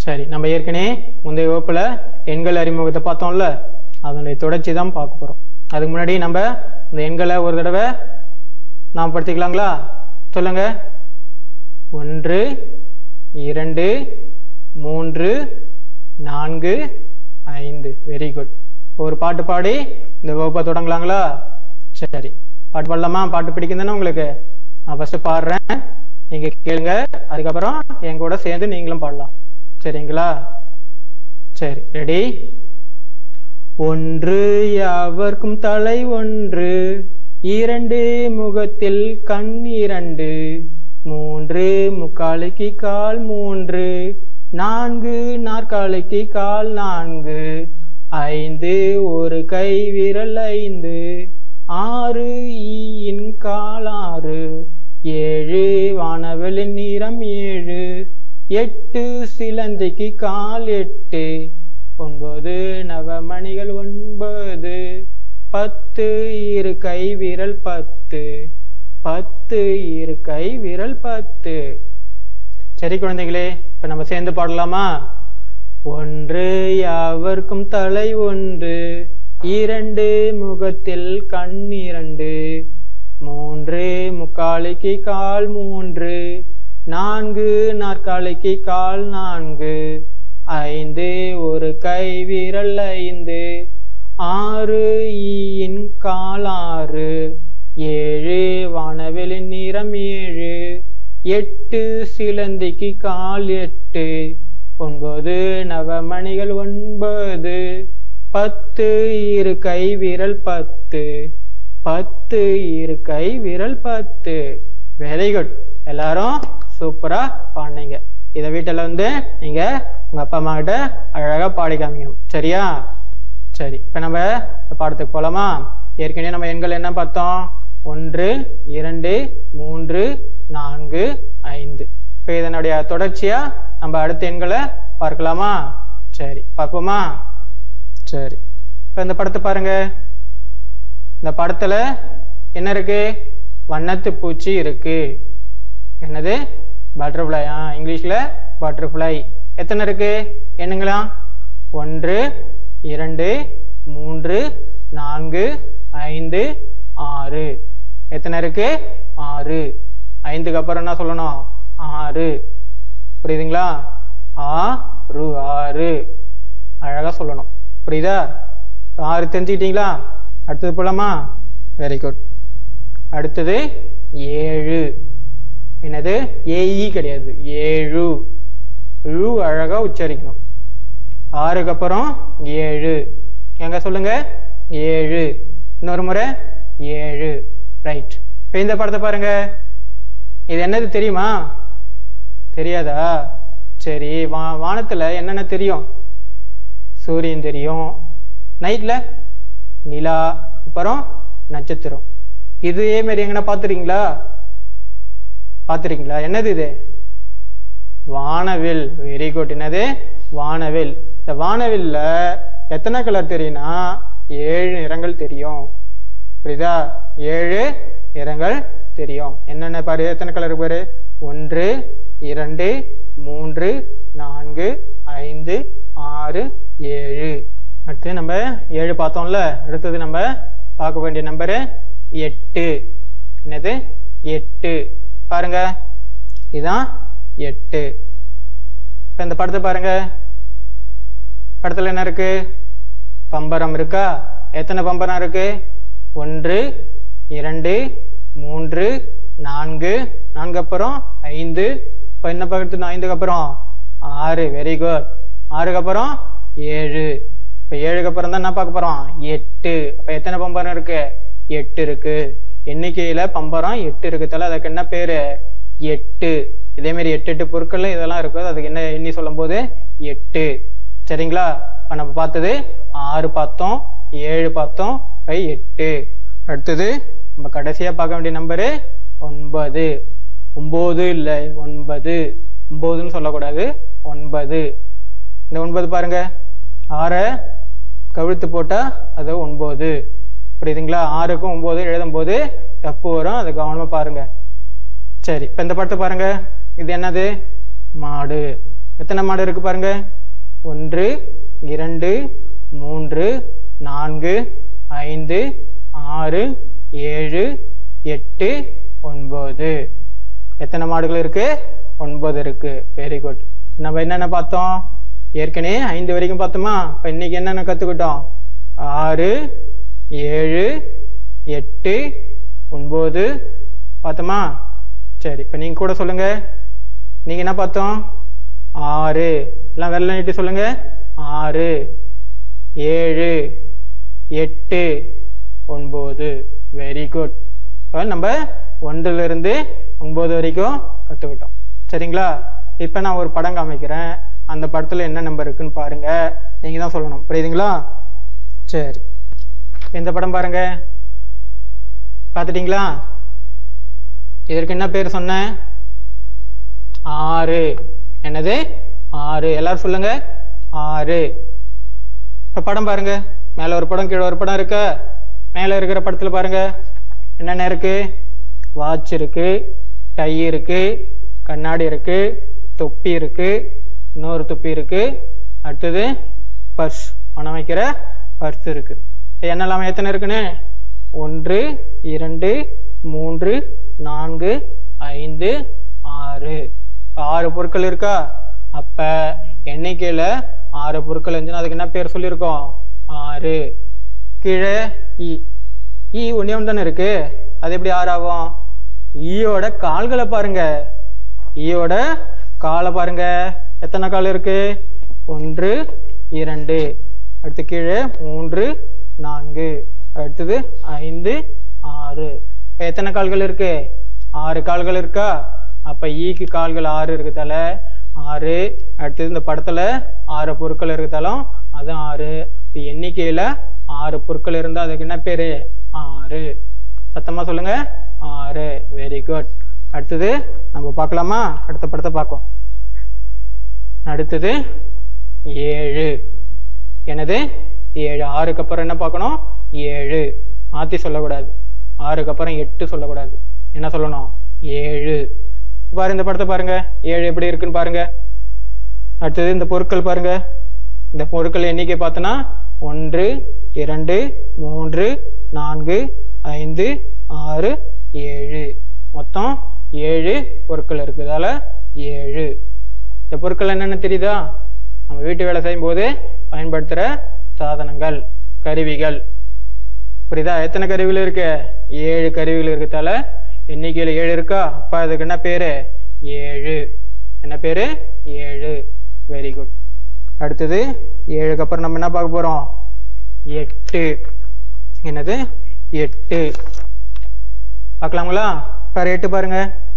சரி நம்ம ஏற்கனவே முந்தைய வகுப்புல எண்கள் அறிமுகத்தை பார்த்தோம்ல அதனுடைய தொடர்ச்சி தான் பார்க்க போறோம் அதுக்கு முன்னாடி நம்ம இந்த எண்களை ஒரு தடவை நாம் படுத்திக்கலாங்களா சொல்லுங்க ஒன்று இரண்டு மூன்று நான்கு ஐந்து வெரி குட் ஒரு பாட்டு பாடி இந்த வகுப்பை தொடங்கலாங்களா சரி பாட்டு பாடலாமா பாட்டு பிடிக்கும் தானே உங்களுக்கு நான் ஃபர்ஸ்ட் பாடுறேன் நீங்க கேளுங்க அதுக்கப்புறம் என் கூட சேர்ந்து நீங்களும் பாடலாம் சரிங்களா சரி ரெடி ஒன்று யாவர்க்கும் தலை ஒன்று இரண்டு முகத்தில் கண் இரண்டு மூன்று முக்காலுக்கு கால் மூன்று நான்கு நாற்காலிக்கு கால் நான்கு ஐந்து ஒரு கை விரல் ஐந்து ஆறு ஈயின் கால் ஆறு ஏழு வானவலின் நிறம் ஏழு எட்டு சிலந்தைக்கு கால் எட்டு ஒன்பது நவமணிகள் ஒன்பது பத்து இரு கை விரல் பத்து பத்து இரு கை விரல் பத்து சரி குழந்தைகளே இப்ப நம்ம சேர்ந்து பாடலாமா ஒன்று யாவர்க்கும் தலை ஒன்று இரண்டு முகத்தில் கண் இரண்டு மூன்று முக்காலிக்கு கால் மூன்று நான்கு நாற்காலிக்கு கால் நான்கு ஐந்து ஒரு கை விரல் ஐந்து ஆறு ஈயின் கால் ஆறு ஏழு வானவெளின் நிறம் ஏழு எட்டு சிலந்திக்கு கால் எட்டு ஒன்பது நவமணிகள் ஒன்பது பத்து இரு கை விரல் பத்து பத்து இரு கை விரல் பத்து வெரி குட் எல்லாரும் சூப்பரா பாடினீங்க இதை வீட்டில் வந்து நீங்க உங்க அப்பா அம்மா கிட்ட அழகா பாடி காமிக்கணும் சரியா சரி இப்ப நம்ம இந்த பாடத்துக்கு போலாமா ஏற்கனவே நம்ம எண்கள் என்ன பார்த்தோம் ஒன்று இரண்டு மூன்று நான்கு ஐந்து இப்ப இதனுடைய தொடர்ச்சியா நம்ம அடுத்த எண்களை பார்க்கலாமா சரி பார்ப்போமா சரி இப்ப இந்த படத்தை பாருங்க இந்த படத்துல என்ன இருக்கு வண்ணத்து பூச்சி இருக்கு என்னது பட்டர்ஃப்ளை ஆ இங்கிலீஷ்ல பட்டர்ஃப்ளை எத்தனை இருக்கு என்னங்களா ஒன்று இரண்டு மூன்று நான்கு ஐந்து ஆறு எத்தனை இருக்கு ஆறு ஐந்துக்கு அப்புறம் என்ன சொல்லணும் ஆறு புரியுதுங்களா ஆறு ஆறு அழகா சொல்லணும் புரியுதா ஆறு தெரிஞ்சுக்கிட்டீங்களா அடுத்தது போலாமா வெரி குட் அடுத்தது ஏழு என்னது ஏஇ கிடையாது ஏழு ழு அழகா உச்சரிக்கணும் ஆறுக்கு அப்புறம் ஏழு எங்க சொல்லுங்க ஏழு இன்னொரு முறை ஏழு ரைட் இப்ப இந்த படத்தை பாருங்க இது என்னது தெரியுமா தெரியாதா சரி வா வானத்துல என்னென்ன தெரியும் சூரியன் தெரியும் நைட்ல நிலா அப்புறம் நட்சத்திரம் இதே மாதிரி எங்கன்னா பார்த்துருக்கீங்களா பார்த்துருக்கீங்களா என்னது இது வானவில் வெரி குட் என்னது வானவில் இந்த வானவில்ல எத்தனை கலர் தெரியும்னா ஏழு நிறங்கள் தெரியும் புரியுதா ஏழு நிறங்கள் தெரியும் என்னென்ன பாரு எத்தனை கலர் பாரு ஒன்று இரண்டு மூன்று நான்கு ஐந்து ஆறு ஏழு அடுத்து நம்ம ஏழு பார்த்தோம்ல அடுத்தது நம்ம பார்க்க வேண்டிய நம்பரு எட்டு என்னது எட்டு பாருங்க இதுதான் எட்டு இப்ப இந்த படத்தை பாருங்க படத்துல என்ன இருக்கு பம்பரம் இருக்கா எத்தனை பம்பரம் இருக்கு ஒன்று இரண்டு மூன்று நான்கு நான்கு அப்புறம் ஐந்து இப்ப என்ன பக்கத்து ஐந்துக்கு அப்புறம் ஆறு வெரி குட் ஆறுக்கு அப்புறம் ஏழு இப்ப ஏழுக்கு அப்புறம் தான் என்ன பார்க்க போறோம் எட்டு அப்ப எத்தனை பம்பரம் இருக்கு எட்டு இருக்கு எண்ணிக்கையில பம்பரம் எட்டு இருக்குதால அதுக்கு என்ன பேரு எட்டு இதே மாதிரி எட்டு எட்டு பொருட்கள் இதெல்லாம் இருக்கும் அதுக்கு என்ன எண்ணி சொல்லும் போது எட்டு சரிங்களா இப்ப நம்ம பார்த்தது ஆறு பார்த்தோம் ஏழு பார்த்தோம் பை எட்டு அடுத்தது நம்ம கடைசியா பார்க்க வேண்டிய நம்பரு ஒன்பது ஒன்பது இல்லை ஒன்பது ஒன்பதுன்னு சொல்லக்கூடாது ஒன்பது இந்த ஒன்பது பாருங்க ஆறை கவிழ்த்து போட்டா அது ஒன்பது புரியுதுங்களா ஆறுக்கும் ஒன்பது எழுதும் போது தப்பு வரும் அதை கவனமா பாருங்க சரி இப்ப இந்த படத்தை பாருங்க இது என்னது மாடு எத்தனை மாடு இருக்கு பாருங்க ஒன்று இரண்டு மூன்று நான்கு ஐந்து ஆறு ஏழு எட்டு ஒன்பது எத்தனை மாடுகள் இருக்கு ஒன்பது இருக்கு வெரி குட் நம்ம என்னென்ன பார்த்தோம் ஏற்கனவே ஐந்து வரைக்கும் பார்த்தோமா இப்ப இன்னைக்கு என்னென்ன கத்துக்கிட்டோம் ஆறு ஏழு எட்டு ஒன்பது பார்த்தோமா சரி இப்ப நீங்க கூட சொல்லுங்க நீங்க என்ன பார்த்தோம் ஆறு எல்லாம் வெள்ளை நீட்டி சொல்லுங்க ஆறு ஏழு எட்டு ஒன்பது வெரி குட் இப்போ நம்ம ஒன்றுல இருந்து ஒன்பது வரைக்கும் கற்றுக்கிட்டோம் சரிங்களா இப்போ நான் ஒரு படம் காமிக்கிறேன் அந்த படத்தில் என்ன நம்பர் இருக்குன்னு பாருங்க நீங்க தான் சொல்லணும் புரியுதுங்களா சரி இந்த படம் பாருங்க பார்த்துட்டீங்களா இதற்கு என்ன பேர் சொன்னேன் ஆறு என்னது ஆறு எல்லாரும் சொல்லுங்க ஆறு இப்ப படம் பாருங்க மேல ஒரு படம் கீழே ஒரு படம் இருக்க மேல இருக்கிற படத்துல பாருங்க என்னென்ன இருக்கு வாட்ச் இருக்கு டை இருக்கு கண்ணாடி இருக்கு தொப்பி இருக்கு இன்னொரு தொப்பி இருக்கு அடுத்தது பர்ஸ் பணம் வைக்கிற பர்ஸ் இருக்கு இது என்னெல்லாம் எத்தனை இருக்குன்னு ஒன்று இரண்டு மூன்று நான்கு ஐந்து ஆறு ஆறு பொருட்கள் இருக்கா அப்ப எண்ணிக்கையில ஆறு பொருட்கள் இருந்துச்சுன்னா அதுக்கு என்ன பேர் சொல்லியிருக்கோம் ஆறு கீழே இ ஈ ஒன்னே ஒன்று தானே இருக்கு அது எப்படி ஆறு ஆகும் ஈயோட கால்களை பாருங்க ஈயோட காலை பாருங்க எத்தனை கால் இருக்கு ஒன்று இரண்டு அடுத்து கீழே மூன்று நான்கு அடுத்தது ஐந்து ஆறு இப்ப எத்தனை கால்கள் இருக்கு ஆறு கால்கள் இருக்கா அப்ப ஈக்கு கால்கள் ஆறு இருக்குதால ஆறு அடுத்தது இந்த படத்துல ஆறு பொருட்கள் இருக்குதாலும் அது ஆறு இப்ப எண்ணிக்கையில ஆறு பொருட்கள் இருந்தா அதுக்கு என்ன பேரு ஆறு சத்தமா சொல்லுங்க ஆறு வெரி குட் அடுத்தது நம்ம பார்க்கலாமா அடுத்த படத்தை பார்ப்போம் அடுத்தது ஏழு என்னது ஏழு ஆறுக்கு அப்புறம் என்ன பார்க்கணும் ஏழு மாத்தி சொல்லக்கூடாது ஆறுக்கு அப்புறம் எட்டு சொல்லக்கூடாது என்ன சொல்லணும் ஏழு பாரு இந்த படத்தை பாருங்க ஏழு எப்படி இருக்குன்னு பாருங்க அடுத்தது இந்த பொருட்கள் பாருங்க இந்த பொருட்கள் எண்ணிக்கை பார்த்தோன்னா ஒன்று இரண்டு மூன்று நான்கு ஐந்து ஆறு ஏழு மொத்தம் ஏழு பொருட்கள் இருக்குதால ஏழு இந்த பொருட்கள் என்னென்ன தெரியுதா நம்ம வீட்டு வேலை செய்யும் போது பயன்படுத்துற சாதனங்கள் கருவிகள் புரியுதா எத்தனை கருவிகள் இருக்கு ஏழு கருவிகள் இருக்கதால எண்ணிக்கையில ஏழு இருக்கா அப்ப அதுக்கு என்ன பேரு ஏழு என்ன பேரு ஏழு வெரி குட் அடுத்தது ஏழுக்கு அப்புறம் நம்ம என்ன பார்க்க போறோம் எட்டு என்னது எட்டு பார்க்கலாங்களா பாரு எட்டு பாருங்க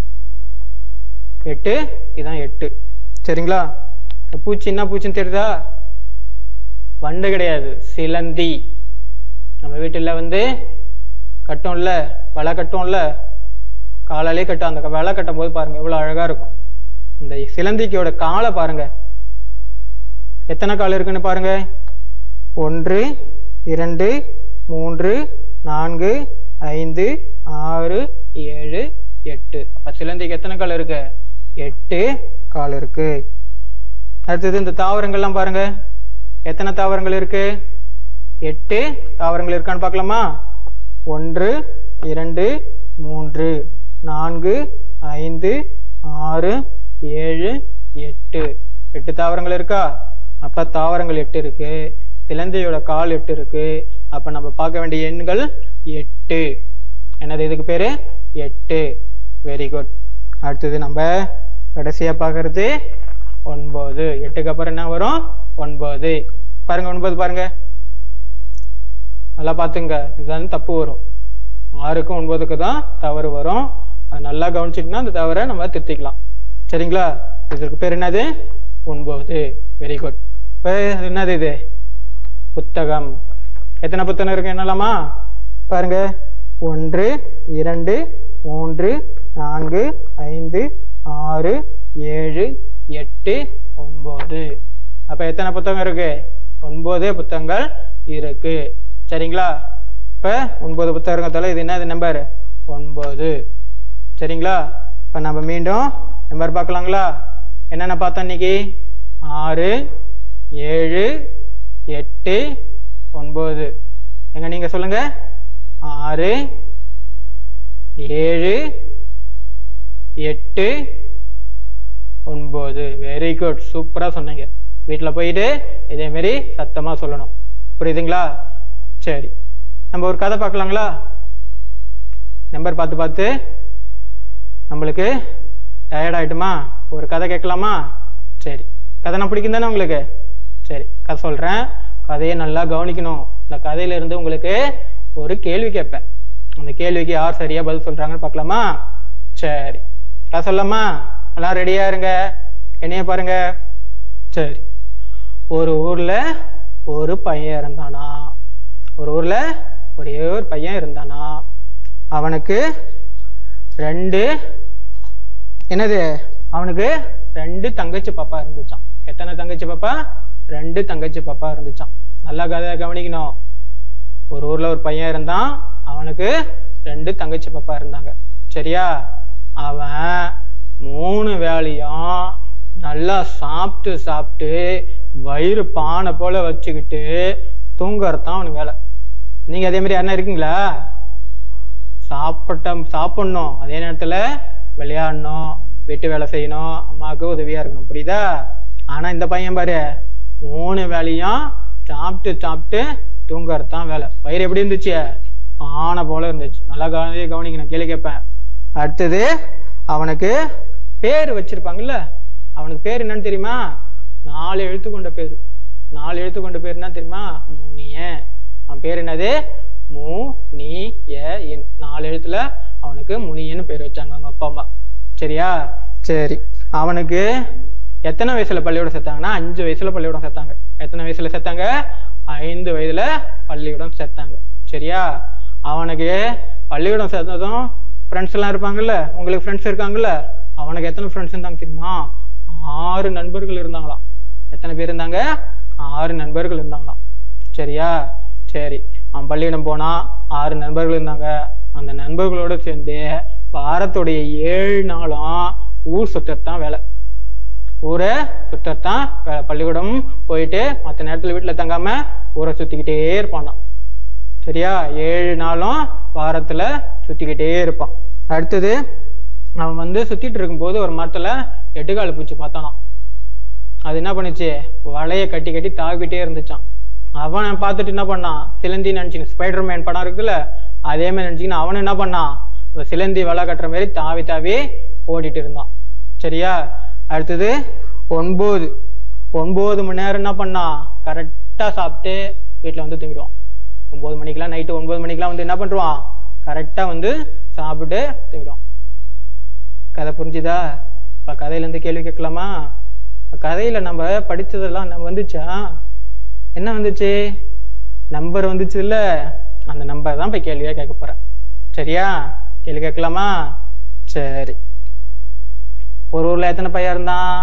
எட்டு இதான் எட்டு சரிங்களா இந்த பூச்சி என்ன பூச்சின்னு தெரியுதா வண்டு கிடையாது சிலந்தி நம்ம வீட்டில் வந்து கட்டோம்ல வலை கட்டோம்ல காலாலே கட்டும் அந்த வலை கட்டும் போது பாருங்க எவ்வளவு அழகா இருக்கும் இந்த சிலந்திக்கோட காலை பாருங்க எத்தனை கால் இருக்குன்னு பாருங்க ஒன்று இரண்டு மூன்று நான்கு ஐந்து ஆறு ஏழு எட்டு அப்ப சிலந்திக்கு எத்தனை கால் இருக்கு எட்டு கால் இருக்கு அடுத்தது இந்த தாவரங்கள்லாம் பாருங்க எத்தனை தாவரங்கள் இருக்கு எட்டு தாவரங்கள் இருக்கான்னு பார்க்கலாமா ஒன்று இரண்டு மூன்று நான்கு ஐந்து ஆறு ஏழு எட்டு எட்டு தாவரங்கள் இருக்கா அப்ப தாவரங்கள் எட்டு இருக்கு சிலந்தையோட கால் எட்டு இருக்கு அப்ப நம்ம பார்க்க வேண்டிய எண்கள் எட்டு என்னது இதுக்கு பேரு எட்டு வெரி குட் அடுத்தது நம்ம கடைசியா பார்க்கறது ஒன்பது எட்டுக்கு அப்புறம் என்ன வரும் ஒன்பது பாருங்க ஒன்பது பாருங்க நல்லா பார்த்துங்க இதுதான் தப்பு வரும் ஆறுக்கும் ஒன்பதுக்கு தான் தவறு வரும் அது நல்லா கவனிச்சிட்டுனா அந்த தவறை நம்ம திருத்திக்கலாம் சரிங்களா இதற்கு பேர் என்னது ஒன்பது வெரி குட் இப்போ என்னது இது புத்தகம் எத்தனை புத்தகம் இருக்கு என்னலாமா பாருங்க ஒன்று இரண்டு மூன்று நான்கு ஐந்து ஆறு ஏழு எட்டு ஒன்பது அப்ப எத்தனை புத்தகம் இருக்கு ஒன்பதே புத்தகங்கள் இருக்கு சரிங்களா இப்ப ஒன்பது புத்தகம் இருக்கிறதால இது என்ன நம்பர் ஒன்பது சரிங்களா இப்ப நம்ம மீண்டும் நம்பர் பார்க்கலாங்களா என்னென்ன பார்த்தோம் இன்னைக்கு ஆறு ஏழு எட்டு ஒன்பது எங்க நீங்க சொல்லுங்க ஆறு ஏழு எட்டு ஒன்பது வெரி குட் சூப்பரா சொன்னீங்க வீட்ல போயிட்டு இதே மாதிரி சத்தமா சொல்லணும் புரியுதுங்களா சரி நம்ம ஒரு கதை பார்க்கலாங்களா நம்பர் பார்த்து பார்த்து நம்மளுக்கு டயர்ட் ஆயிட்டுமா ஒரு கதை கேட்கலாமா சரி கதை நான் பிடிக்கும் தானே உங்களுக்கு சரி கதை சொல்றேன் கதையை நல்லா கவனிக்கணும் இந்த கதையில இருந்து உங்களுக்கு ஒரு கேள்வி கேட்பேன் அந்த கேள்விக்கு யார் சரியா பதில் சொல்றாங்கன்னு பார்க்கலாமா சரி கதை சொல்லலாமா எல்லாம் ரெடியா இருங்க என்னைய பாருங்க சரி ஒரு ஊர்ல ஒரு பையன் இருந்தானா ஒரு ஊர்ல ஒரே ஒரு பையன் இருந்தானா அவனுக்கு ரெண்டு என்னது அவனுக்கு ரெண்டு தங்கச்சி பாப்பா இருந்துச்சான் எத்தனை தங்கச்சி பாப்பா ரெண்டு தங்கச்சி பாப்பா இருந்துச்சான் நல்லா கதை கவனிக்கணும் ஒரு ஊர்ல ஒரு பையன் இருந்தான் அவனுக்கு ரெண்டு தங்கச்சி பாப்பா இருந்தாங்க சரியா அவன் மூணு வேளையும் நல்லா சாப்பிட்டு சாப்பிட்டு வயிறு பானை போல வச்சுக்கிட்டு தூங்குறதுதான் அவனுக்கு வேலை நீங்க அதே மாதிரி யாருன்னா இருக்கீங்களா சாப்பிட்ட சாப்பிடணும் அதே நேரத்துல விளையாடணும் வீட்டு வேலை செய்யணும் அம்மாவுக்கு உதவியா இருக்கணும் புரியுதா ஆனா இந்த பையன் பாரு மூணு வேலையும் சாப்பிட்டு சாப்பிட்டு தூங்குறது தான் வேலை வயிறு எப்படி இருந்துச்சு ஆனை போல இருந்துச்சு நல்லா கவனி கவனிக்கணும் கேள்வி கேட்பேன் அடுத்தது அவனுக்கு பேர் வச்சிருப்பாங்கல்ல அவனுக்கு பேர் என்னன்னு தெரியுமா நாலு எழுத்து கொண்ட பேர் நாலு எழுத்து கொண்ட பேர் என்ன தெரியுமா முனியன் அவன் பேர் என்னது மு நீ ய என் நாலு எழுத்துல அவனுக்கு முனியன்னு பேர் வச்சாங்க அவங்க அப்பா அம்மா சரியா சரி அவனுக்கு எத்தனை வயசுல பள்ளிக்கூடம் சேர்த்தாங்கன்னா அஞ்சு வயசுல பள்ளிக்கூடம் சேர்த்தாங்க எத்தனை வயசுல சேர்த்தாங்க ஐந்து வயதுல பள்ளிக்கூடம் சேர்த்தாங்க சரியா அவனுக்கு பள்ளிக்கூடம் சேர்த்ததும் ஃப்ரெண்ட்ஸ் எல்லாம் இருப்பாங்கல்ல உங்களுக்கு ஃப்ரெண்ட்ஸ் இருக்காங்கல்ல அவனுக்கு எத்தனை ஃப்ரெண்ட்ஸ் இருந்தாங்க தெரியுமா ஆறு நண்பர்கள் இருந்தாங்களாம் எத்தனை பேர் இருந்தாங்க ஆறு நண்பர்கள் இருந்தாங்களாம் சரியா சரி அவன் பள்ளியிடம் போனா ஆறு நண்பர்கள் இருந்தாங்க அந்த நண்பர்களோட சேர்ந்து வாரத்துடைய ஏழு நாளும் ஊர் சுத்தத்தான் வேலை ஊரை சுத்தத்தான் வேலை பள்ளிக்கூடம் போயிட்டு மற்ற நேரத்துல வீட்டுல தங்காம ஊரை சுத்திக்கிட்டே இருப்பானாம் சரியா ஏழு நாளும் வாரத்துல சுத்திக்கிட்டே இருப்பான் அடுத்தது அவன் வந்து சுத்திட்டு இருக்கும்போது ஒரு மரத்துல எட்டுக்கால் பூச்சி பார்த்தானாம் அது என்ன பண்ணுச்சு வலைய கட்டி கட்டி தாவிட்டே இருந்துச்சான் அவன் பார்த்துட்டு என்ன பண்ணான் சிலந்தி நினைச்சுன்னு ஸ்பைடர் மேன் படம் இருக்குல்ல அதே மாதிரி நினைச்சுக்கின்னு அவன் என்ன பண்ணான் இந்த சிலந்தி வலை கட்டுற மாதிரி தாவி தாவி ஓடிட்டு இருந்தான் சரியா அடுத்தது ஒன்பது ஒன்பது மணி நேரம் என்ன பண்ணான் கரெக்டா சாப்பிட்டு வீட்டுல வந்து தூங்கிடுவான் ஒன்பது மணிக்கெல்லாம் நைட்டு ஒன்பது மணிக்கெல்லாம் வந்து என்ன பண்ணுவான் கரெக்டா வந்து சாப்பிட்டு தூங்கிடுவான் கதை புரிஞ்சுதா இப்ப கதையில இருந்து கேள்வி கேட்கலாமா இப்ப கதையில நம்ம படிச்சதெல்லாம் நம்ம வந்துச்சா என்ன வந்துச்சு நம்பர் வந்துச்சு இல்ல அந்த நம்பர் தான் போய் கேள்வியா கேட்க போறேன் சரியா கேள்வி கேட்கலாமா சரி ஒரு ஊர்ல எத்தனை பையன் இருந்தான்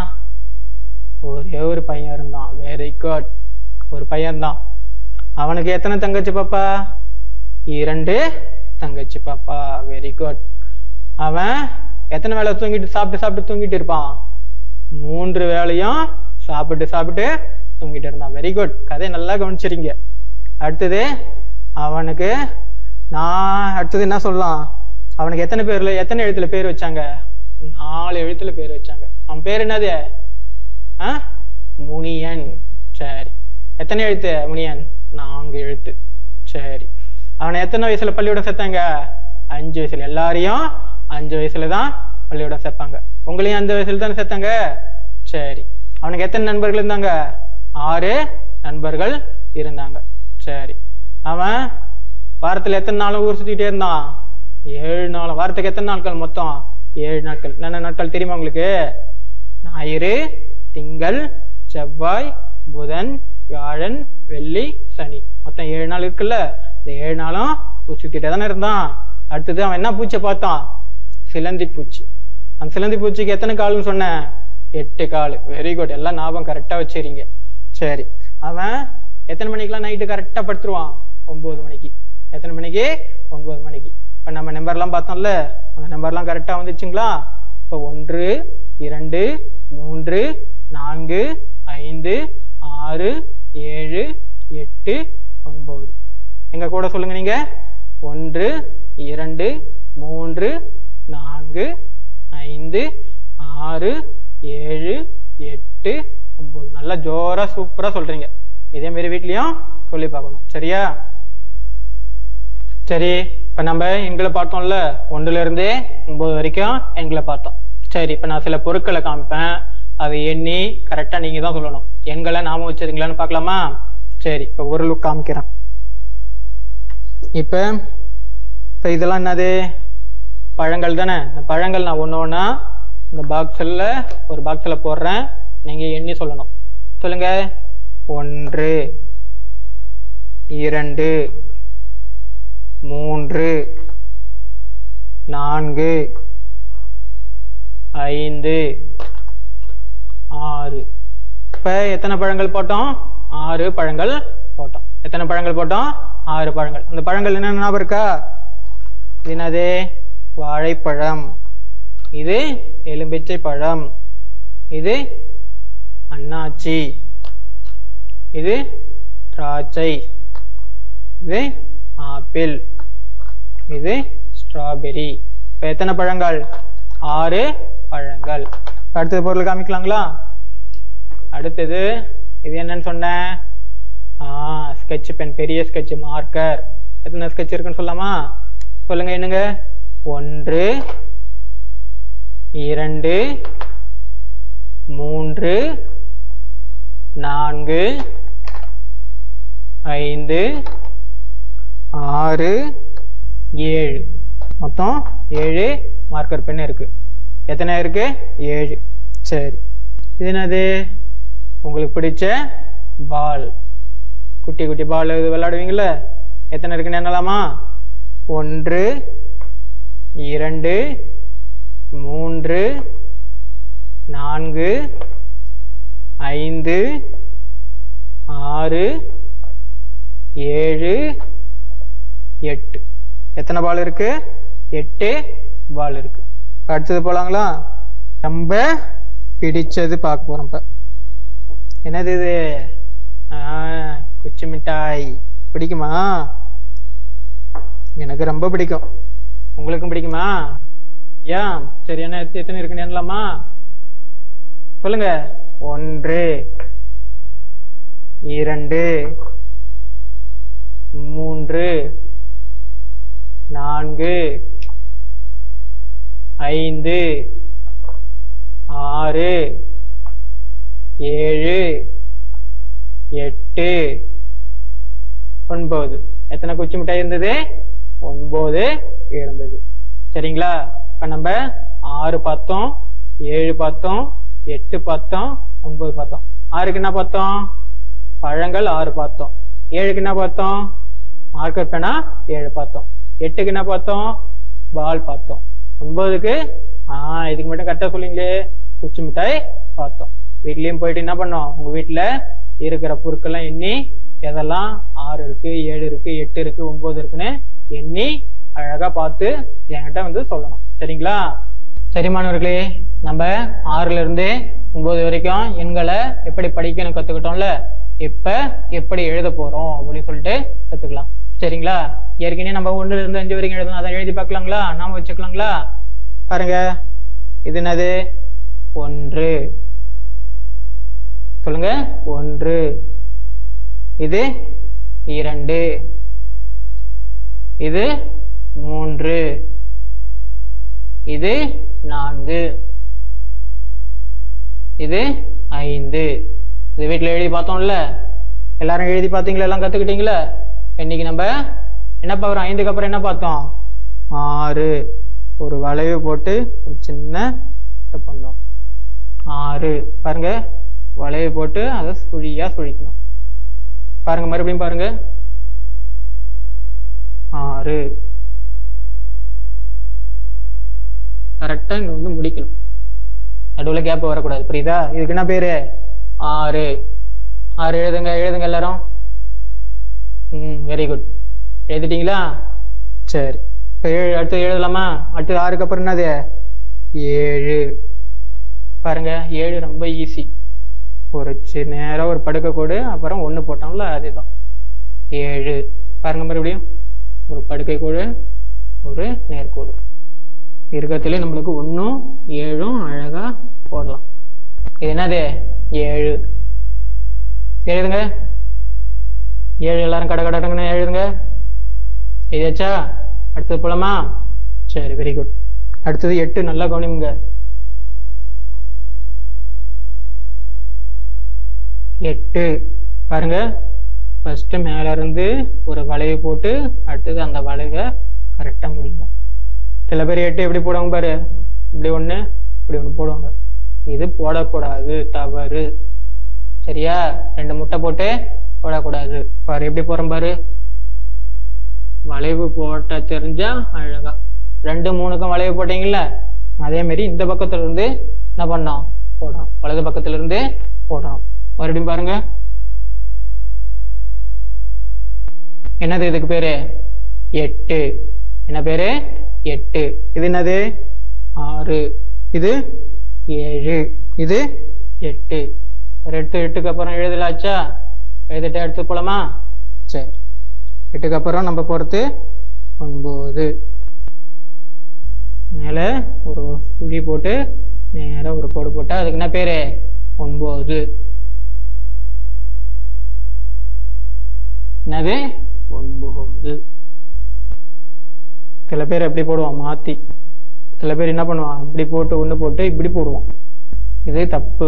ஒரே ஒரு பையன் இருந்தான் வெரி குட் ஒரு பையன் இருந்தான் அவனுக்கு எத்தனை தங்கச்சி பாப்பா இரண்டு தங்கச்சி பாப்பா வெரி குட் அவன் எத்தனை வேளை தூங்கிட்டு சாப்பிட்டு சாப்பிட்டு தூங்கிட்டு இருப்பான் மூன்று வேளையும் சாப்பிட்டு சாப்பிட்டு தூங்கிட்டு இருந்தான் வெரி குட் கதையை நல்லா கவனிச்சிருங்க அடுத்தது அவனுக்கு நான் அடுத்தது என்ன சொல்லலாம் அவனுக்கு எத்தனை பேர்ல எத்தனை எழுத்துல பேர் வச்சாங்க நாலு எழுத்துல பேர் வச்சாங்க அவன் பேர் என்னது ஆ முனியன் சரி எத்தனை எழுத்து முனியன் நான்கு எழுத்து சரி அவனை எத்தனை வயசுல பள்ளியோட சேர்த்தாங்க அஞ்சு வயசுல எல்லாரையும் அஞ்சு வயசுல தான் பள்ளியோட சேர்ப்பாங்க உங்களையும் அஞ்சு வயசுல தானே சேர்த்தாங்க சரி அவனுக்கு எத்தனை நண்பர்கள் இருந்தாங்க ஆறு நண்பர்கள் இருந்தாங்க சரி அவன் வாரத்துல எத்தனை நாளும் ஊர் சுத்திட்டே இருந்தான் ஏழு நாள் வாரத்துக்கு எத்தனை நாட்கள் மொத்தம் ஏழு நாட்கள் என்னென்ன நாட்கள் தெரியுமா உங்களுக்கு ஞாயிறு திங்கள் செவ்வாய் புதன் வியாழன் வெள்ளி சனி மொத்தம் ஏழு நாள் இருக்குல்ல இந்த ஏழு நாளும் ஊர் சுத்திட்டே தானே இருந்தான் அடுத்தது அவன் என்ன பூச்சை பார்த்தான் சிலந்தி பூச்சி அந்த சிலந்தி பூச்சிக்கு எத்தனை கால்னு சொன்னேன் எட்டு கால் வெரி குட் எல்லாம் ஞாபகம் கரெக்டா வச்சிருங்க சரி அவன் எத்தனை மணிக்கெல்லாம் நைட்டு கரெக்டா படுத்துருவான் ஒன்பது மணிக்கு எத்தனை மணிக்கு ஒன்பது மணிக்கு இப்ப நம்ம நம்பர்லாம் பார்த்தோம்ல அந்த நம்பர்லாம் கரெக்டா வந்துச்சுங்களா இப்போ ஒன்று இரண்டு மூன்று நான்கு ஐந்து ஆறு ஏழு எட்டு ஒன்பது எங்க கூட சொல்லுங்க நீங்க ஒன்று இரண்டு மூன்று நான்கு ஐந்து ஆறு ஏழு எட்டு ஒன்பது நல்லா ஜோரா சூப்பரா சொல்றீங்க இதே மாதிரி வீட்லயும் சொல்லி பார்க்கணும் சரியா சரி இப்ப நம்ம எண்களை பார்த்தோம்ல ஒன்றுல இருந்தே ஒன்பது வரைக்கும் எண்களை பார்த்தோம் சரி இப்ப நான் சில பொருட்களை காமிப்பேன் அதை எண்ணி கரெக்டா நீங்க தான் சொல்லணும் எண்களை நாம வச்சிருக்கீங்களான்னு பார்க்கலாமா சரி இப்ப ஒரு லுக் காமிக்கிறேன் இப்ப இப்ப இதெல்லாம் என்னது பழங்கள் தானே இந்த பழங்கள் நான் ஒன்று ஒன்றா இந்த பாக்ஸில் ஒரு பாக்ஸில் போடுறேன் நீங்க எண்ணி சொல்லணும் சொல்லுங்க ஒன்று இரண்டு மூன்று நான்கு ஐந்து ஆறு இப்ப எத்தனை பழங்கள் போட்டோம் ஆறு பழங்கள் போட்டோம் எத்தனை பழங்கள் போட்டோம் ஆறு பழங்கள் அந்த பழங்கள் என்ன ஞாபகம் இருக்கா இது என்னது வாழைப்பழம் இது எலும்பிச்சை பழம் இது அன்னாச்சி இது திராட்சை இது ஆப்பிள் இது ஸ்ட்ராபெரி இப்ப எத்தனை பழங்கள் ஆறு பழங்கள் அடுத்தது பொருள் காமிக்கலாங்களா அடுத்தது இது என்னன்னு சொன்னேன் ஆ ஸ்கெட்ச் பென் பெரிய ஸ்கெட்ச் மார்க்கர் எத்தனை ஸ்கெட்ச் இருக்குன்னு சொல்லலாமா சொல்லுங்க என்னங்க ஒன்று இரண்டு மூன்று நான்கு ஐந்து ஆறு ஏழு மொத்தம் ஏழு மார்க்கர் பென் இருக்கு எத்தனை இருக்கு ஏழு சரி இது என்னது உங்களுக்கு பிடிச்ச பால் குட்டி குட்டி பால் இது விளையாடுவீங்கல்ல எத்தனை இருக்குன்னு எண்ணலாமா ஒன்று இரண்டு மூன்று நான்கு ஐந்து ஆறு ஏழு எட்டு எத்தனை பால் இருக்கு எட்டு பால் இருக்கு அடுத்தது போலாங்களா ரொம்ப பிடிச்சது பார்க்க போறோம் இப்ப என்னது இது ஆ, குச்சி மிட்டாய் பிடிக்குமா எனக்கு ரொம்ப பிடிக்கும் உங்களுக்கும் பிடிக்குமா ஏன் சரி என்ன எத்த- எத்தனை இருக்குன்னு எண்ணலாமா சொல்லுங்க ஒன்று இரண்டு மூன்று நான்கு ஐந்து ஆறு ஏழு எட்டு ஒன்பது எத்தனை குச்சி மிட்டாய் இருந்தது ஒன்பது இருந்தது சரிங்களா இப்ப நம்ம ஆறு பார்த்தோம் ஏழு பார்த்தோம் எட்டு பார்த்தோம் ஒன்பது பார்த்தோம் ஆறுக்கு என்ன பார்த்தோம் பழங்கள் ஆறு பார்த்தோம் ஏழுக்கு என்ன பார்த்தோம் மார்க்கர் பேனா ஏழு பார்த்தோம் எட்டுக்கு என்ன பார்த்தோம் பால் பார்த்தோம் ஒன்பதுக்கு ஆஹ் இதுக்கு மட்டும் கரெக்டா சொல்லிங்களே குச்சி மிட்டாய் பார்த்தோம் வீட்லயும் போயிட்டு என்ன பண்ணோம் உங்க வீட்டுல இருக்கிற பொருட்கள்லாம் எண்ணி எதெல்லாம் ஆறு இருக்கு ஏழு இருக்கு எட்டு இருக்கு ஒன்பது இருக்குன்னு எண்ணி அழகா பார்த்து என்கிட்ட வந்து சொல்லணும் சரிங்களா சரி மாணவர்களே நம்ம ஆறுல இருந்து ஒன்பது வரைக்கும் எண்களை எப்படி படிக்கணும் கத்துக்கிட்டோம்ல இப்ப எப்படி எழுத போறோம் அப்படின்னு சொல்லிட்டு கத்துக்கலாம் சரிங்களா ஏற்கனவே நம்ம ஒண்ணுல இருந்து அஞ்சு வரைக்கும் எழுதணும் அதை எழுதி பார்க்கலாங்களா நாம வச்சுக்கலாங்களா பாருங்க இது என்னது ஒன்று சொல்லுங்க ஒன்று இது இரண்டு இது மூன்று இது நான்கு இது ஐந்து இது வீட்டில் எழுதி பார்த்தோம்ல எல்லாரும் எழுதி பார்த்தீங்களா எல்லாம் கத்துக்கிட்டீங்களா இன்னைக்கு நம்ம என்ன பார்க்குறோம் ஐந்துக்கு அப்புறம் என்ன பார்த்தோம் ஆறு ஒரு வளைவு போட்டு ஒரு சின்ன இது பண்ணோம் ஆறு பாருங்க வளைவு போட்டு அதை சுழியா சுழிக்கணும் பாருங்க மறுபடியும் பாருங்க ஆறு கரெக்டா இங்க வந்து முடிக்கணும் நடுவுல கேப் வரக்கூடாது புரியுதா இதுக்கு என்ன பேரு ஆறு ஆறு எழுதுங்க எழுதுங்க எல்லாரும் ம் வெரி குட் எழுதிட்டீங்களா சரி இப்போ ஏழு அடுத்து எழுதலாமா அடுத்து ஆறுக்கு அப்புறம் என்னது ஏழு பாருங்க ஏழு ரொம்ப ஈஸி ஒரு சி நேராக ஒரு படுக்கை கோடு அப்புறம் ஒன்று போட்டோம்ல அதுதான் ஏழு பாருங்க மறுபடியும் ஒரு படுக்கை கோடு ஒரு நேர்கோடு இருக்கத்துல நம்மளுக்கு ஒன்றும் ஏழும் அழகா போடலாம் இது என்னது ஏழு எழுதுங்க ஏழு எல்லாரும் கட கடங்கன்னு எழுதுங்க எழுதியாச்சா அடுத்தது போலாமா சரி வெரி குட் அடுத்தது எட்டு நல்லா கவனிங்க எட்டு பாருங்க ஃபர்ஸ்ட் மேல இருந்து ஒரு வளைவு போட்டு அடுத்தது அந்த வளைவை கரெக்டா முடிக்கும் சில பேர் எட்டு எப்படி போடுவாங்க பாரு இப்படி ஒண்ணு இப்படி ஒண்ணு போடுவாங்க இது போடக்கூடாது தவறு சரியா ரெண்டு முட்டை போட்டு போடக்கூடாது பாரு எப்படி போறோம் பாரு வளைவு போட்ட தெரிஞ்சா அழகா ரெண்டு மூணுக்கும் வளைவு போட்டீங்கல்ல அதே மாதிரி இந்த பக்கத்துல இருந்து என்ன பண்ணோம் போடணும் வலது பக்கத்துல இருந்து போடணும் மறுபடியும் பாருங்க என்னது இதுக்கு பேரு எட்டு என்ன பேரு எட்டு இது என்னது ஆறு இது ஏழு இது எட்டு ஒரு எட்டு எட்டுக்கு அப்புறம் எழுதலாச்சா எழுதிட்டு எடுத்து போலாமா சரி எட்டுக்கு அப்புறம் நம்ம போறது ஒன்பது மேல ஒரு குழி போட்டு நேரா ஒரு கோடு போட்டா அதுக்கு என்ன பேரு ஒன்பது என்னது ஒன்பது சில பேர் எப்படி போடுவான் மாத்தி சில பேர் என்ன பண்ணுவான் இப்படி போட்டு ஒண்ணு போட்டு இப்படி போடுவான் இது தப்பு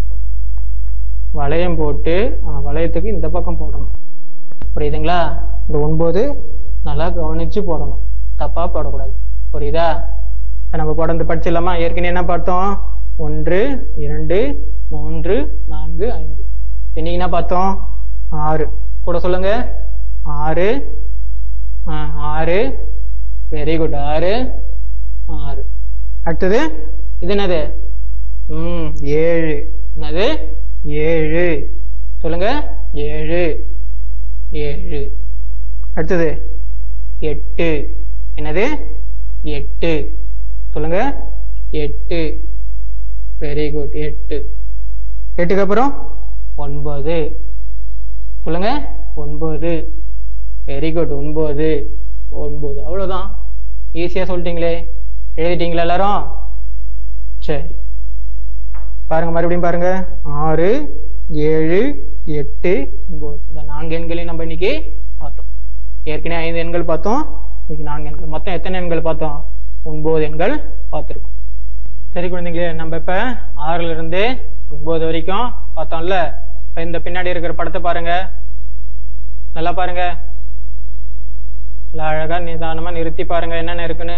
வளையம் போட்டு அந்த வளையத்துக்கு இந்த பக்கம் போடணும் புரியுதுங்களா இந்த ஒன்பது நல்லா கவனிச்சு போடணும் தப்பா போடக்கூடாது புரியுதா இப்ப நம்ம போட படிச்சிடலாமா ஏற்கனவே என்ன பார்த்தோம் ஒன்று இரண்டு மூன்று நான்கு ஐந்து இன்னைக்கு என்ன பார்த்தோம் ஆறு கூட சொல்லுங்க ஆறு ஆ, ஆறு வெரி குட் ஆறு ஆறு அடுத்தது இது என்னது ம் ஏழு என்னது ஏழு சொல்லுங்க ஏழு ஏழு அடுத்தது எட்டு என்னது எட்டு சொல்லுங்க எட்டு வெரி குட் எட்டு எட்டுக்கு அப்புறம் ஒன்பது சொல்லுங்க ஒன்பது வெரி குட் ஒன்பது ஒன்பது அவ்வளவுதான் ஈஸியா சொல்லிட்டீங்களே எழுதிட்டீங்களா எல்லாரும் சரி பாருங்க மறுபடியும் பாருங்க ஆறு ஏழு எட்டு ஒன்பது இந்த நான்கு எண்களையும் நம்ம இன்னைக்கு பார்த்தோம் ஏற்கனவே ஐந்து எண்கள் பார்த்தோம் இன்னைக்கு நான்கு எண்கள் மொத்தம் எத்தனை எண்கள் பார்த்தோம் ஒன்பது எண்கள் பார்த்திருக்கோம் சரி குழந்தைங்களே நம்ம இப்ப ஆறுல இருந்து ஒன்பது வரைக்கும் பார்த்தோம்ல இப்ப இந்த பின்னாடி இருக்கிற படத்தை பாருங்க நல்லா பாருங்க நல்லா அழகா நிதானமா நிறுத்தி பாருங்க என்னென்ன இருக்குன்னு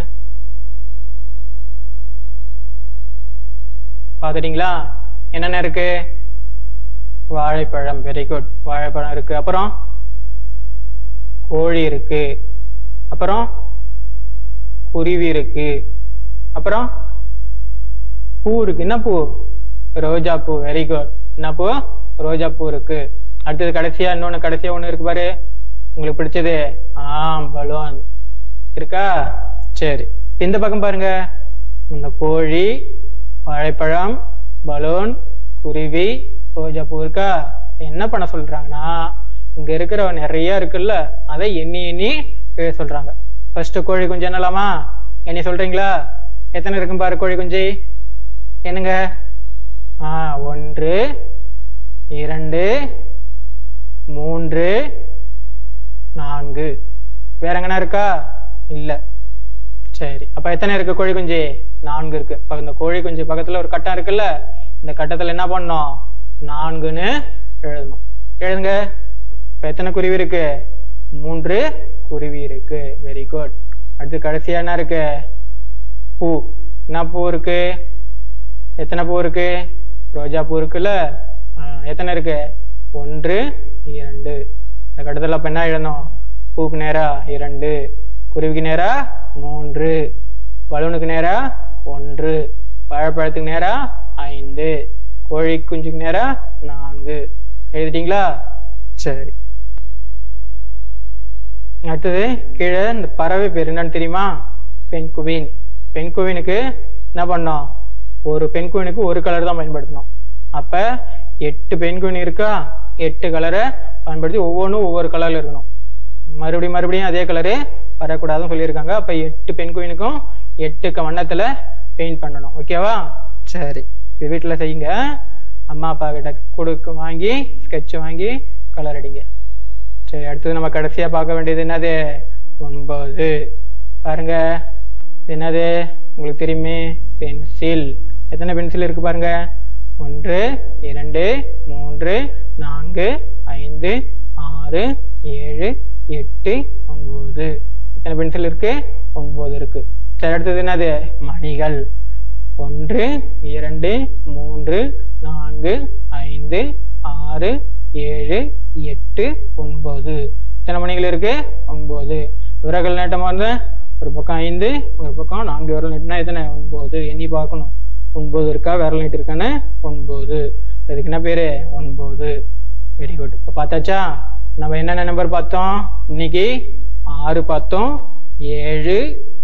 பாத்துட்டீங்களா என்னென்ன இருக்கு வாழைப்பழம் வெரி குட் வாழைப்பழம் இருக்கு அப்புறம் கோழி இருக்கு அப்புறம் குருவி இருக்கு அப்புறம் பூ இருக்கு என்ன பூ ரோஜா பூ வெரி குட் என்ன பூ ரோஜா பூ இருக்கு அடுத்தது கடைசியா இன்னொன்னு கடைசியா ஒண்ணு இருக்கு பாரு உங்களுக்கு பிடிச்சது ஆம் பலூன் இருக்கா சரி இந்த பக்கம் பாருங்க இந்த கோழி வாழைப்பழம் பலூன் குருவி ரோஜா பூ இருக்கா என்ன பண்ண சொல்றாங்கன்னா இங்க இருக்கிற நிறைய இருக்குல்ல அதை எண்ணி எண்ணி எழுத சொல்றாங்க ஃபர்ஸ்ட் கோழி குஞ்சு என்னலாமா எண்ணி சொல்றீங்களா எத்தனை இருக்கும் பாரு கோழி குஞ்சு என்னங்க ஆ ஒன்று இரண்டு மூன்று நான்கு வேற எங்கனா இருக்கா இல்ல சரி அப்ப எத்தனை இருக்கு கோழி குஞ்சு நான்கு இருக்கு அப்ப இந்த கோழி குஞ்சு பக்கத்துல ஒரு கட்டம் இருக்குல்ல இந்த கட்டத்துல என்ன பண்ணணும் நான்குன்னு எழுதணும் எழுதுங்க இப்ப எத்தனை குருவி இருக்கு மூன்று குருவி இருக்கு வெரி குட் அடுத்து கடைசியா என்ன இருக்கு பூ என்ன பூ இருக்கு எத்தனை பூ இருக்கு ரோஜா பூ இருக்குல்ல ஆ, எத்தனை இருக்கு ஒன்று இரண்டு இந்த கட்டத்துல அப்ப என்ன எழுதணும் பூக்கு நேரா இரண்டு குருவிக்கு நேரா மூன்று பலூனுக்கு நேரா ஒன்று வாழைப்பழத்துக்கு நேரா ஐந்து கோழி குஞ்சுக்கு நேரா நான்கு எழுதிட்டீங்களா சரி அடுத்தது கீழே இந்த பறவை பேர் என்னன்னு தெரியுமா பெண் குவின் பெண் குவினுக்கு என்ன பண்ணோம் ஒரு பெண் குவினுக்கு ஒரு கலர் தான் பயன்படுத்தணும் அப்ப எட்டு பென்குயின் இருக்கா எட்டு கலரை பயன்படுத்தி ஒவ்வொன்றும் ஒவ்வொரு கலர்ல இருக்கணும் மறுபடியும் மறுபடியும் அதே கலரு வரக்கூடாதுன்னு சொல்லியிருக்காங்க அப்ப எட்டு பென்குயினுக்கும் எட்டு க- வண்ணத்துல பெயிண்ட் பண்ணணும் ஓகேவா சரி இது வீட்டுல செய்யுங்க அம்மா அப்பா கிட்ட கொடுக்க வாங்கி ஸ்கெட்ச் வாங்கி கலர் அடிங்க சரி அடுத்தது நம்ம கடைசியா பார்க்க வேண்டியது என்னது ஒன்பது பாருங்க இது என்னது உங்களுக்கு தெரியுமே பென்சில் எத்தனை பென்சில் இருக்கு பாருங்க ஒன்று இரண்டு மூன்று நான்கு ஐந்து ஆறு ஏழு எட்டு ஒன்பது எத்தனை பென்சில் இருக்கு ஒன்பது இருக்கு சரி அடுத்தது என்னது மணிகள் ஒன்று இரண்டு மூன்று நான்கு ஐந்து ஆறு ஏழு எட்டு ஒன்பது எத்தனை மணிகள் இருக்கு ஒன்பது விரகல் நேட்டமா இருந்தா ஒரு பக்கம் ஐந்து ஒரு பக்கம் நான்கு விரல் நீட்டுனா எத்தனை ஒன்பது எண்ணி பார்க்கணும் ஒன்பது இருக்கா விரல் நீட்டு இருக்கான்னு ஒன்பது இதுக்கு என்ன பேரு ஒன்பது வெரி குட் இப்போ பார்த்தாச்சா நம்ம என்னென்ன நம்பர் பார்த்தோம் இன்னைக்கு ஆறு பார்த்தோம் ஏழு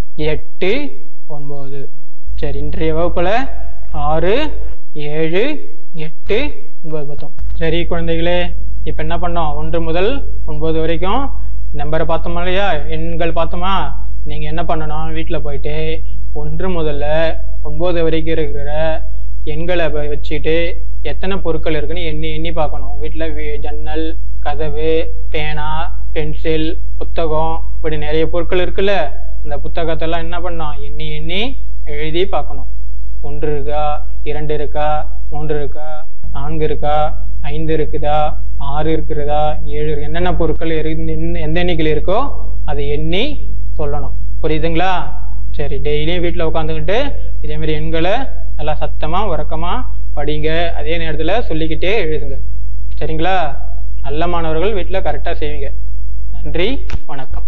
எட்டு ஒன்பது சரி இன்றைய வகுப்புல ஆறு ஏழு எட்டு ஒன்பது பார்த்தோம் சரி குழந்தைகளே இப்ப என்ன பண்ணோம் ஒன்று முதல் ஒன்பது வரைக்கும் நம்பரை பார்த்தோமா இல்லையா எண்கள் பார்த்தோமா நீங்க என்ன பண்ணணும் வீட்டுல போயிட்டு ஒன்று முதல்ல ஒன்பது வரைக்கும் இருக்கிற எண்களை வ- வச்சுட்டு எத்தனை பொருட்கள் இருக்குன்னு எண்ணி எண்ணி பார்க்கணும் வீட்டுல வீ- ஜன்னல் கதவு பேனா பென்சில் புத்தகம் இப்படி நிறைய பொருட்கள் இருக்குல்ல அந்த புத்தகத்தெல்லாம் என்ன பண்ணோம் எண்ணி எண்ணி எழுதி பார்க்கணும் ஒன்று இருக்கா இரண்டு இருக்கா மூன்று இருக்கா நான்கு இருக்கா ஐந்து இருக்குதா ஆறு இருக்கிறதா ஏழு இருக்கு என்னென்ன பொருட்கள் இருக்கு எந்த- எந்த எண்ணிக்கையில் இருக்கோ அதை எண்ணி சொல்லணும் புரியுதுங்களா சரி டெய்லியும் வீட்டில் உட்காந்துக்கிட்டு இதே மாதிரி எண்களை நல்லா சத்தமா உறக்கமா படிங்க அதே நேரத்துல சொல்லிக்கிட்டே எழுதுங்க சரிங்களா நல்ல மாணவர்கள் வீட்டில் கரெக்டாக செய்வீங்க நன்றி வணக்கம்